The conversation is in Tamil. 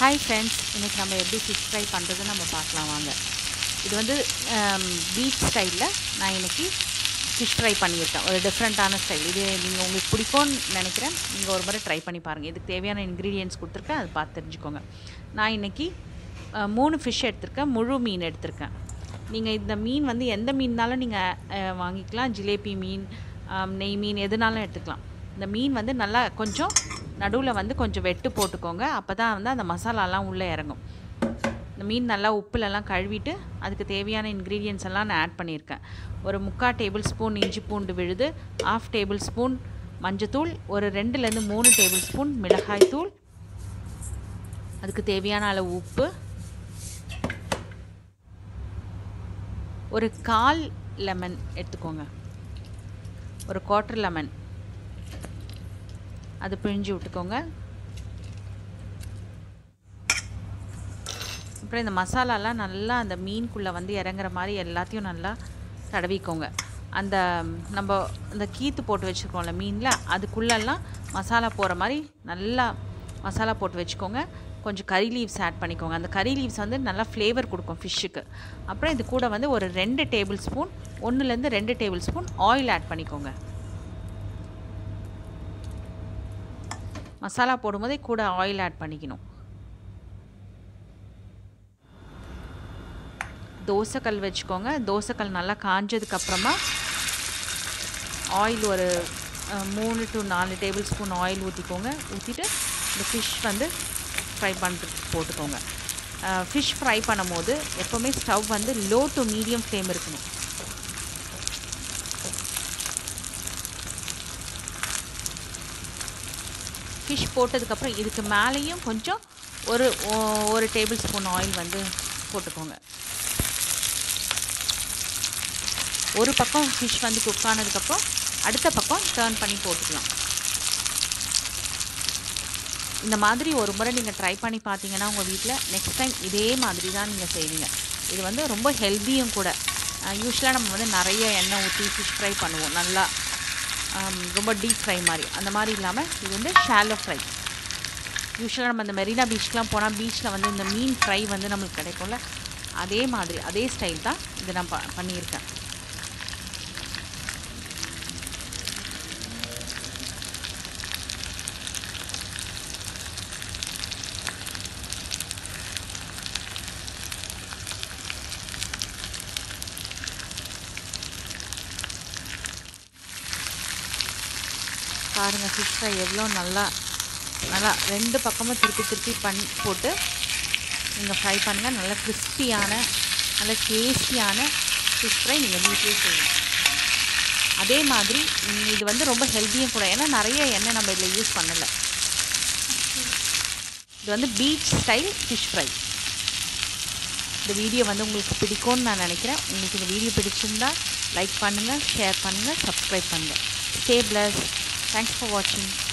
ஹாய் ஃப்ரெண்ட்ஸ் இன்றைக்கி நம்ம எப்படி ஃபிஷ் ஃப்ரை பண்ணுறதுன்னு நம்ம பார்க்கலாம் வாங்க இது வந்து பீச் ஸ்டைலில் நான் இன்றைக்கி ஃபிஷ் ஃப்ரை பண்ணியிருக்கேன் ஒரு டிஃப்ரெண்ட்டான ஸ்டைல் இது நீங்கள் உங்களுக்கு பிடிக்கும்னு நினைக்கிறேன் நீங்கள் ஒரு முறை ட்ரை பண்ணி பாருங்கள் இதுக்கு தேவையான இன்க்ரீடியன்ஸ் கொடுத்துருக்கேன் அதை பார்த்து தெரிஞ்சுக்கோங்க நான் இன்றைக்கி மூணு ஃபிஷ் எடுத்திருக்கேன் முழு மீன் எடுத்திருக்கேன் நீங்கள் இந்த மீன் வந்து எந்த மீன்னாலும் நீங்கள் வாங்கிக்கலாம் ஜிலேபி மீன் ஆம், நெய் மீன் எதுனாலும் எடுத்துக்கலாம் இந்த மீன் வந்து நல்லா கொஞ்சம் நடுவில் வந்து கொஞ்சம் வெட்டு போட்டுக்கோங்க அப்போ தான் வந்து அந்த மசாலாலாம் உள்ளே இறங்கும் இந்த மீன் நல்லா உப்புலெல்லாம் கழுவிட்டு அதுக்கு தேவையான இன்க்ரீடியன்ஸ் எல்லாம் நான் ஆட் பண்ணியிருக்கேன் ஒரு முக்கால் டேபிள் ஸ்பூன் இஞ்சி பூண்டு விழுது ஆஃப் டேபிள் ஸ்பூன் மஞ்சத்தூள் ஒரு ரெண்டுலேருந்து மூணு டேபிள் ஸ்பூன் மிளகாய் தூள் அதுக்கு தேவையான அளவு உப்பு ஒரு கால் லெமன் எடுத்துக்கோங்க ஒரு குவார்ட்டர் லெமன் அது பிழிஞ்சு விட்டுக்கோங்க அப்புறம் இந்த மசாலாலாம் நல்லா அந்த மீனுக்குள்ளே வந்து இறங்குற மாதிரி எல்லாத்தையும் நல்லா தடவிக்கோங்க அந்த நம்ம அந்த கீத்து போட்டு வச்சுருக்கோம்ல மீனில் அதுக்குள்ளெல்லாம் மசாலா போகிற மாதிரி நல்லா மசாலா போட்டு வச்சுக்கோங்க கொஞ்சம் கறி லீவ்ஸ் ஆட் பண்ணிக்கோங்க அந்த கறி லீவ்ஸ் வந்து நல்லா ஃப்ளேவர் கொடுக்கும் ஃபிஷ்ஷுக்கு அப்புறம் இது கூட வந்து ஒரு ரெண்டு டேபிள் ஸ்பூன் ஒன்றுலேருந்து ரெண்டு டேபிள் ஸ்பூன் ஆயில் ஆட் பண்ணிக்கோங்க மசாலா போடும்போதே கூட ஆயில் ஆட் பண்ணிக்கணும் தோசைக்கல் வச்சுக்கோங்க தோசைக்கல் நல்லா காஞ்சதுக்கப்புறமா ஆயில் ஒரு அஹ், மூணு டு நாலு டேபிள் ஸ்பூன் ஆயில் ஊற்றிக்கோங்க ஊற்றிட்டு இந்த ஃபிஷ் வந்து ஃப்ரை பண்ணுறதுக்கு போட்டுக்கோங்க ஃபிஷ் ஃப்ரை பண்ணும்போது எப்போவுமே ஸ்டவ் வந்து லோ டு மீடியம் ஃப்ளேம் இருக்கணும் ஃபிஷ் போட்டதுக்கப்புறம் இதுக்கு மேலேயும் கொஞ்சம் ஒரு ஓ- ஒரு டேபிள் ஸ்பூன் ஆயில் வந்து போட்டுக்கோங்க ஒரு பக்கம் ஃபிஷ் வந்து குக் ஆனதுக்கப்புறம் அடுத்த பக்கம் டேர்ன் பண்ணி போட்டுக்கலாம் இந்த மாதிரி ஒரு முறை நீங்கள் ட்ரை பண்ணி பார்த்தீங்கன்னா உங்கள் வீட்டில் நெக்ஸ்ட் டைம் இதே மாதிரி தான் நீங்கள் செய்வீங்க இது வந்து ரொம்ப ஹெல்த்தியும் கூட யூஸ்வலாக நம்ம வந்து நிறைய எண்ணெய் ஊற்றி ஃபிஷ் ஃப்ரை பண்ணுவோம் நல்லா ஆம், ரொம்ப டீப் ஃப்ரை மாதிரி அந்த மாதிரி இல்லாமல் இது வந்து ஷாலோ ஃப்ரை யூஸ்வலாக நம்ம இந்த மெரினா பீச்க்கெலாம் போனால் பீச்சில் வந்து இந்த மீன் ஃப்ரை வந்து நம்மளுக்கு கிடைக்கும்ல அதே மாதிரி அதே ஸ்டைல் தான் இது நான் ப பண்ணியிருக்கேன் பாருங்கள் ஃபிஷ் ஃப்ரை எவ்வளோ நல்லா நல்லா ரெண்டு பக்கமும் திருப்பி திருப்பி பண்ணி போட்டு நீங்கள் ஃப்ரை பண்ணுங்கள் நல்லா கிறிஸ்பியான நல்ல டேஸ்டியான ஃபிஷ் ஃப்ரை நீங்கள் வீட்டிலே செய்யலாம் அதே மாதிரி ம், இது வந்து ரொம்ப ஹெல்த்தியும் கூட ஏன்னா நிறைய எண்ணெய் நம்ம இதில் யூஸ் பண்ணலை இது வந்து பீச் ஸ்டைல் ஃபிஷ் ஃப்ரை இந்த வீடியோ வந்து உங்களுக்கு பிடிக்கும்னு நான் நினைக்கிறேன் உங்களுக்கு இந்த வீடியோ பிடிச்சிருந்தா லைக் பண்ணுங்கள் ஷேர் பண்ணுங்கள் சப்ஸ்கிரைப் பண்ணுங்கள் ஸ்டே பிளஸ் தேங்க்ஸ் ஃபார் வாட்சிங்